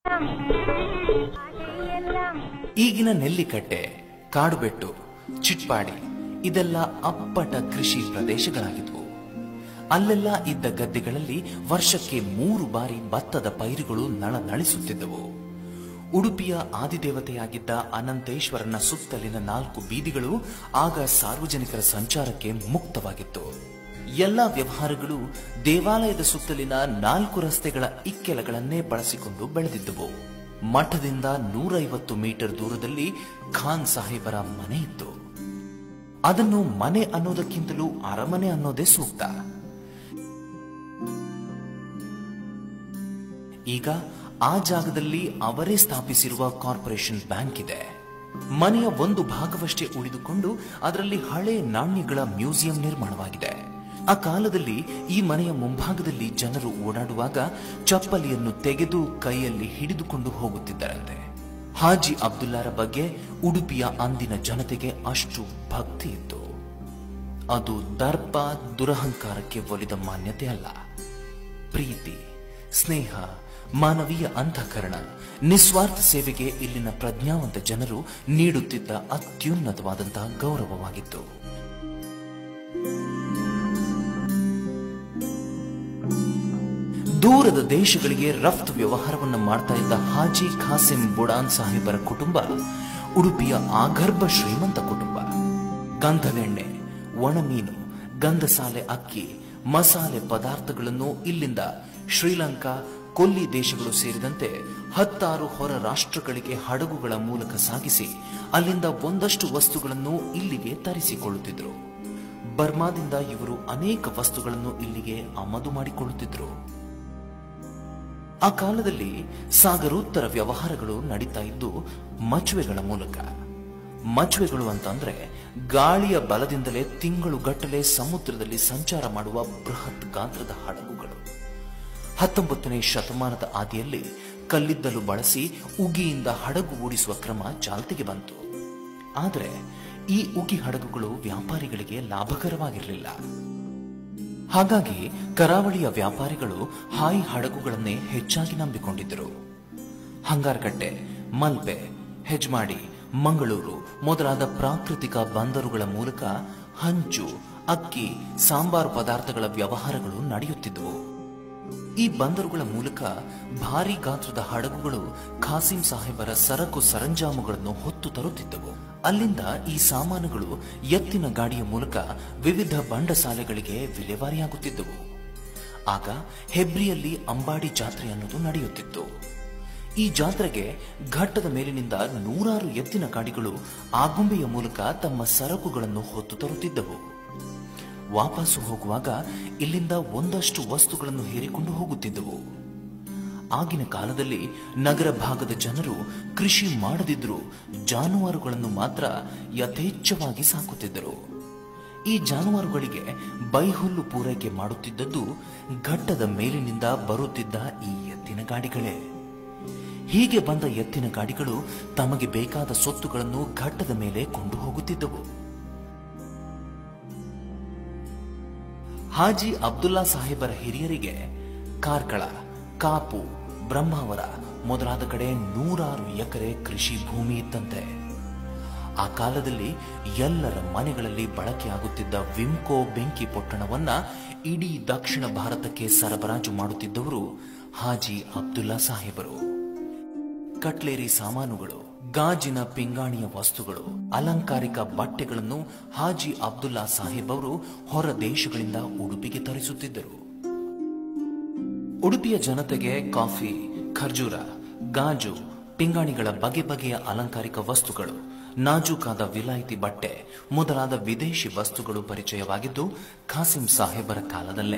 ಈಗಿನ ನೆಲ್ಲಿಕಟ್ಟೆ ಕಾಡುಬೆಟ್ಟು ಚಿಟ್ಪಾಡಿ ಇದೆಲ್ಲ ಅಪ್ಪಟ ಕೃಷಿ ಪ್ರದೇಶಗಳಾಗಿದ್ವು ಅಲ್ಲೆಲ್ಲ ಇದ್ದ ಗದ್ದೆಗಳಲ್ಲಿ ವರ್ಷಕ್ಕೆ ಮೂರು ಬಾರಿ ಭತ್ತದ ಪೈರುಗಳು ನಳನಳಿಸುತ್ತಿದ್ದವು ಉಡುಪಿಯ ಆದಿದೇವತೆಯಾಗಿದ್ದ ಅನಂತೇಶ್ವರನ ಸುತ್ತಲಿನ ನಾಲ್ಕು ಬೀದಿಗಳು ಆಗ ಸಾರ್ವಜನಿಕರ ಸಂಚಾರಕ್ಕೆ ಮುಕ್ತವಾಗಿತ್ತು ಎಲ್ಲ ವ್ಯವಹಾರಗಳು ದೇವಾಲಯದ ಸುತ್ತಲಿನ ನಾಲ್ಕು ರಸ್ತೆಗಳ ಇಕ್ಕೆಲಗಳನ್ನೇ ಬಳಸಿಕೊಂಡು ಬೆಳೆದಿದ್ದವು ಮಠದಿಂದ ನೂರೈವತ್ತು ಮೀಟರ್ ದೂರದಲ್ಲಿ ಖಾನ್ ಸಾಹೇಬರ ಮನೆ ಇತ್ತು ಅದನ್ನು ಮನೆ ಅನ್ನೋದಕ್ಕಿಂತಲೂ ಅರಮನೆ ಅನ್ನೋದೇ ಸೂಕ್ತ ಈಗ ಆ ಜಾಗದಲ್ಲಿ ಅವರೇ ಸ್ಥಾಪಿಸಿರುವ ಕಾರ್ಪೊರೇಷನ್ ಬ್ಯಾಂಕ್ ಇದೆ ಮನೆಯ ಒಂದು ಭಾಗವಷ್ಟೇ ಉಳಿದುಕೊಂಡು ಅದರಲ್ಲಿ ಹಳೆ ನಾಣ್ಯಗಳ ಮ್ಯೂಸಿಯಂ ನಿರ್ಮಾಣವಾಗಿದೆ ಆ ಕಾಲದಲ್ಲಿ ಈ ಮನೆಯ ಮುಂಭಾಗದಲ್ಲಿ ಜನರು ಓಡಾಡುವಾಗ ಚಪ್ಪಲಿಯನ್ನು ತೆಗೆದು ಕೈಯಲ್ಲಿ ಹಿಡಿದುಕೊಂಡು ಹೋಗುತ್ತಿದ್ದರಂತೆ ಹಾಜಿ ಅಬ್ದುಲ್ಲಾರ ಬಗ್ಗೆ ಉಡುಪಿಯ ಅಂದಿನ ಜನತೆಗೆ ಅಷ್ಟು ಭಕ್ತಿ ಇತ್ತು ಅದು ದರ್ಪ ದುರಹಂಕಾರಕ್ಕೆ ಒಲಿದ ಮಾನ್ಯತೆ ಅಲ್ಲ ಪ್ರೀತಿ ಸ್ನೇಹ ಮಾನವೀಯ ಅಂತಃಕರಣ ನಿಸ್ವಾರ್ಥ ಸೇವೆಗೆ ಇಲ್ಲಿನ ಪ್ರಜ್ಞಾವಂತ ಜನರು ನೀಡುತ್ತಿದ್ದ ಅತ್ಯುನ್ನತವಾದಂತಹ ಗೌರವವಾಗಿತ್ತು ದೂರದ ದೇಶಗಳಿಗೆ ರಫ್ತು ವ್ಯವಹಾರವನ್ನು ಮಾಡ್ತಾ ಇದ್ದ ಹಾಜಿ ಖಾಸಿಂ ಬುಡಾನ್ ಸಾಹೇಬರ ಕುಟುಂಬ ಉಡುಪಿಯ ಆಗರ್ಭ ಶ್ರೀಮಂತ ಕುಟುಂಬ ಗಂಧವೆಣ್ಣೆ ಒಣಮೀನು ಗಂಧಸಾಲೆ ಅಕ್ಕಿ ಮಸಾಲೆ ಪದಾರ್ಥಗಳನ್ನು ಇಲ್ಲಿಂದ ಶ್ರೀಲಂಕಾ ಕೊಲ್ಲಿ ದೇಶಗಳು ಸೇರಿದಂತೆ ಹತ್ತಾರು ಹೊರ ರಾಷ್ಟ್ರಗಳಿಗೆ ಹಡಗುಗಳ ಮೂಲಕ ಸಾಗಿಸಿ ಅಲ್ಲಿಂದ ಒಂದಷ್ಟು ವಸ್ತುಗಳನ್ನು ಇಲ್ಲಿಗೆ ತರಿಸಿಕೊಳ್ಳುತ್ತಿದ್ದರು ಬರ್ಮಾದಿಂದ ಇವರು ಅನೇಕ ವಸ್ತುಗಳನ್ನು ಇಲ್ಲಿಗೆ ಆಮದು ಮಾಡಿಕೊಳ್ಳುತ್ತಿದ್ದರು ಆ ಕಾಲದಲ್ಲಿ ಸಾಗರೋತ್ತರ ವ್ಯವಹಾರಗಳು ನಡೀತಾ ಇದ್ದು ಮಚುವೆಗಳ ಮೂಲಕ ಮಚುವೆಗಳು ಅಂತಂದ್ರೆ ಗಾಳಿಯ ಬಲದಿಂದಲೇ ತಿಂಗಳುಗಟ್ಟಲೆ ಸಮುದ್ರದಲ್ಲಿ ಸಂಚಾರ ಮಾಡುವ ಬೃಹತ್ ಗಾತ್ರದ ಹಡಗುಗಳು ಹತ್ತೊಂಬತ್ತನೇ ಶತಮಾನದ ಆದಿಯಲ್ಲಿ ಕಲ್ಲಿದ್ದಲು ಬಳಸಿ ಉಗಿಯಿಂದ ಹಡಗು ಓಡಿಸುವ ಕ್ರಮ ಚಾಲ್ತಿಗೆ ಬಂತು ಆದರೆ ಈ ಉಗಿ ಹಡಗುಗಳು ವ್ಯಾಪಾರಿಗಳಿಗೆ ಲಾಭಕರವಾಗಿರಲಿಲ್ಲ ಹಾಗಾಗಿ ಕರಾವಳಿಯ ವ್ಯಾಪಾರಿಗಳು ಹಾಯಿ ಹಡಗುಗಳನ್ನೇ ಹೆಚ್ಚಾಗಿ ನಂಬಿಕೊಂಡಿದ್ದರು ಹಂಗಾರಕಟ್ಟೆ ಮಲ್ಪೆ ಹೆಜ್ಮಾಡಿ ಮಂಗಳೂರು ಮೊದಲಾದ ಪ್ರಾಕೃತಿಕ ಬಂದರುಗಳ ಮೂಲಕ ಹಂಚು ಅಕ್ಕಿ ಸಾಂಬಾರು ಪದಾರ್ಥಗಳ ವ್ಯವಹಾರಗಳು ನಡೆಯುತ್ತಿದ್ದವು ಈ ಬಂದರುಗಳ ಮೂಲಕ ಭಾರಿ ಗಾತ್ರದ ಹಡಗುಗಳು ಖಾಸಿಂ ಸಾಹೇಬರ ಸರಕು ಸರಂಜಾಮುಗಳನ್ನು ಹೊತ್ತು ತರುತ್ತಿದ್ದವು ಅಲ್ಲಿಂದ ಈ ಸಾಮಾನುಗಳು ಎತ್ತಿನ ಗಾಡಿಯ ಮೂಲಕ ವಿವಿಧ ಬಂಡಸಾಲೆಗಳಿಗೆ ವಿಲೇವಾರಿಯಾಗುತ್ತಿದ್ದವು ಆಗ ಹೆಬ್ರಿಯಲ್ಲಿ ಅಂಬಾಡಿ ಜಾತ್ರೆ ಅನ್ನೋದು ನಡೆಯುತ್ತಿತ್ತು ಈ ಜಾತ್ರೆಗೆ ಘಟ್ಟದ ಮೇಲಿನಿಂದ ನೂರಾರು ಎತ್ತಿನ ಗಾಡಿಗಳು ಆಗುಂಬೆಯ ಮೂಲಕ ತಮ್ಮ ಸರಕುಗಳನ್ನು ಹೊತ್ತು ತರುತ್ತಿದ್ದವು ವಾಪಸ್ಸು ಹೋಗುವಾಗ ಇಲ್ಲಿಂದ ಒಂದಷ್ಟು ವಸ್ತುಗಳನ್ನು ಹೇರಿಕೊಂಡು ಹೋಗುತ್ತಿದ್ದವು ಆಗಿನ ಕಾಲದಲ್ಲಿ ನಗರ ಭಾಗದ ಜನರು ಕೃಷಿ ಮಾಡದಿದ್ರೂ ಜಾನುವಾರುಗಳನ್ನು ಮಾತ್ರ ಯಥೇಚ್ಛವಾಗಿ ಸಾಕುತ್ತಿದ್ದರು ಈ ಜಾನುವಾರುಗಳಿಗೆ ಬೈಹುಲ್ಲು ಪೂರೈಕೆ ಮಾಡುತ್ತಿದ್ದದ್ದು ಘಟ್ಟದ ಮೇಲಿನಿಂದ ಬರುತ್ತಿದ್ದ ಈ ಎತ್ತಿನ ಗಾಡಿಗಳೇ ಹೀಗೆ ಬಂದ ಎತ್ತಿನ ಗಾಡಿಗಳು ತಮಗೆ ಬೇಕಾದ ಸೊತ್ತುಗಳನ್ನು ಘಟ್ಟದ ಮೇಲೆ ಕೊಂಡು ಹೋಗುತ್ತಿದ್ದವು ಹಾಜಿ ಅಬ್ದುಲ್ಲಾ ಸಾಹೇಬರ ಹಿರಿಯರಿಗೆ ಕಾರ್ಕಳ ಕಾಪು ಬ್ರಹ್ಮಾವರ ಮೊದಲಾದ ಕಡೆ ನೂರಾರು ಎಕರೆ ಕೃಷಿ ಭೂಮಿ ಇತ್ತಂತೆ ಆ ಕಾಲದಲ್ಲಿ ಎಲ್ಲರ ಮನೆಗಳಲ್ಲಿ ಬಳಕೆಯಾಗುತ್ತಿದ್ದ ವಿಮ್ಕೋ ಬೆಂಕಿ ಪೊಟ್ಟಣವನ್ನ ಇಡೀ ದಕ್ಷಿಣ ಭಾರತಕ್ಕೆ ಸರಬರಾಜು ಮಾಡುತ್ತಿದ್ದವರು ಹಾಜಿ ಅಬ್ದುಲ್ಲಾ ಸಾಹೇಬರು ಕಟ್ಲೇರಿ ಸಾಮಾನುಗಳು ಗಾಜಿನ ಪಿಂಗಾಣಿಯ ವಸ್ತುಗಳು ಅಲಂಕಾರಿಕ ಬಟ್ಟೆಗಳನ್ನು ಹಾಜಿ ಅಬ್ದುಲ್ಲಾ ಸಾಹೇಬ್ ಅವರು ಹೊರ ದೇಶಗಳಿಂದ ಉಡುಪಿಗೆ ತರಿಸುತ್ತಿದ್ದರು ಉಡುಪಿಯ ಜನತೆಗೆ ಕಾಫಿ ಖರ್ಜೂರ ಗಾಜು ಪಿಂಗಾಣಿಗಳ ಬಗೆ ಬಗೆಯ ಅಲಂಕಾರಿಕ ವಸ್ತುಗಳು ನಾಜೂಕಾದ ವಿಲಾಯಿತಿ ಬಟ್ಟೆ ಮೊದಲಾದ ವಿದೇಶಿ ವಸ್ತುಗಳು ಪರಿಚಯವಾಗಿದ್ದು ಖಾಸಿಂ ಸಾಹೇಬರ ಕಾಲದಲ್ಲೇ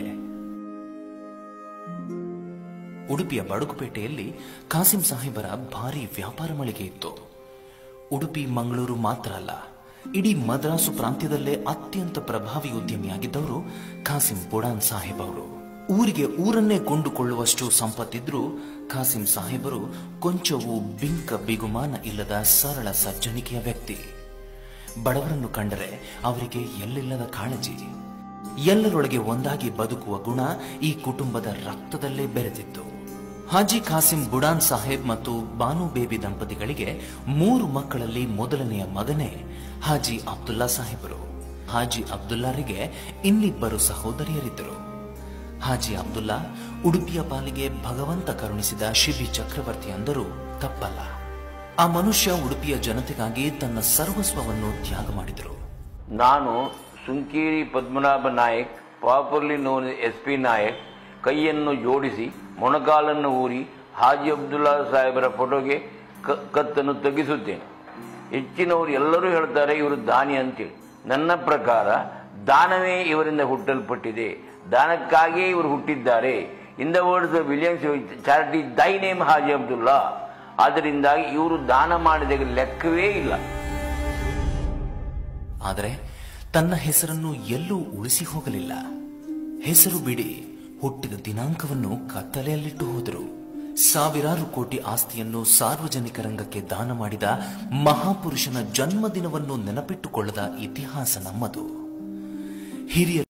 ಉಡುಪಿಯ ಬಡಗುಪೇಟೆಯಲ್ಲಿ ಖಾಸಿಂ ಸಾಹೇಬರ ಭಾರಿ ವ್ಯಾಪಾರ ಮಳಿಗೆ ಇತ್ತು ಉಡುಪಿ ಮಂಗಳೂರು ಮಾತ್ರ ಅಲ್ಲ ಇಡೀ ಮದ್ರಾಸು ಪ್ರಾಂತ್ಯದಲ್ಲೇ ಅತ್ಯಂತ ಪ್ರಭಾವಿ ಉದ್ಯಮಿಯಾಗಿದ್ದವರು ಖಾಸಿಂ ಬುಡಾನ್ ಸಾಹೇಬ್ ಅವರು ಊರಿಗೆ ಊರನ್ನೇ ಕೊಂಡುಕೊಳ್ಳುವಷ್ಟು ಸಂಪತ್ತಿದ್ರೂ ಖಾಸಿಂ ಸಾಹೇಬರು ಕೊಂಚವೂ ಬಿಂಕ ಬಿಗುಮಾನ ಇಲ್ಲದ ಸರಳ ಸಜ್ಜನಿಕೆಯ ವ್ಯಕ್ತಿ ಬಡವರನ್ನು ಕಂಡರೆ ಅವರಿಗೆ ಎಲ್ಲಿಲ್ಲದ ಕಾಳಜಿ ಎಲ್ಲರೊಳಗೆ ಒಂದಾಗಿ ಬದುಕುವ ಗುಣ ಈ ಕುಟುಂಬದ ರಕ್ತದಲ್ಲೇ ಬೆರೆತಿತ್ತು ಹಾಜಿ ಖಾಸಿಂ ಬುಡಾನ್ ಸಾಹೇಬ್ ಮತ್ತು ಬಾನು ಬೇಬಿ ದಂಪತಿಗಳಿಗೆ ಮೂರು ಮಕ್ಕಳಲ್ಲಿ ಮೊದಲನೆಯ ಮಗನೇ ಹಾಜಿ ಅಬ್ದುಲ್ಲಾ ಸಾಹೇಬರು ಹಾಜಿ ಅಬ್ದುಲ್ಲಾರಿಗೆ ಇನ್ನಿಬ್ಬರು ಸಹೋದರಿಯರಿದ್ದರು ಹಾಜಿ ಅಬ್ದುಲ್ಲಾ ಉಡುಪಿಯ ಪಾಲಿಗೆ ಭಗವಂತ ಕರುಣಿಸಿದ ಶಿಬಿ ಚಕ್ರವರ್ತಿ ಅಂದರೂ ತಪ್ಪಲ್ಲ ಆ ಮನುಷ್ಯ ಉಡುಪಿಯ ಜನತೆಗಾಗಿ ತನ್ನ ಸರ್ವಸ್ವವನ್ನು ತ್ಯಾಗ ಮಾಡಿದರು ನಾನು Sunkeri Padmanabha Nayak popularly known S P Nayak ಕೈಯನ್ನು ಜೋಡಿಸಿ ಮೊಣಕಾಲನ್ನು ಊರಿ ಹಾಜಿ ಅಬ್ದುಲ್ಲಾ ಸಾಹೇಬರ ಫೋಟೋಗೆ ಕ- ಕತ್ತನ್ನು ತೆಗೆಸುತ್ತೇನೆ ಹೆಚ್ಚಿನವರು ಎಲ್ಲರೂ ಹೇಳ್ತಾರೆ ಇವರು ದಾನಿ ಅಂತೇಳಿ ನನ್ನ ಪ್ರಕಾರ ದಾನವೇ ಇವರಿಂದ ಹುಟ್ಟಲ್ಪಟ್ಟಿದೆ ದಾನಕ್ಕಾಗಿಯೇ ಇವರು ಹುಟ್ಟಿದ್ದಾರೆ in the words Williams charity thy name Haji Abdullah ಆದ್ದರಿಂದಾಗಿ ಇವರು ದಾನ ಮಾಡಿದ ಲೆಕ್ಕವೇ ಇಲ್ಲ ಆದರೆ ತನ್ನ ಹೆಸರನ್ನು ಎಲ್ಲೂ ಉಳಿಸಿ ಹೋಗಲಿಲ್ಲ ಹೆಸರು ಬಿಡಿ ಹುಟ್ಟಿದ ದಿನಾಂಕವನ್ನು ಕತ್ತಲೆಯಲ್ಲಿಟ್ಟು ಹೋದರು ಸಾವಿರಾರು ಕೋಟಿ ಆಸ್ತಿಯನ್ನು ಸಾರ್ವಜನಿಕ ರಂಗಕ್ಕೆ ದಾನ ಮಾಡಿದ ಮಹಾಪುರುಷನ ಜನ್ಮದಿನವನ್ನು ನೆನಪಿಟ್ಟುಕೊಳ್ಳದ ಇತಿಹಾಸ ನಮ್ಮದು ಹಿರಿಯರ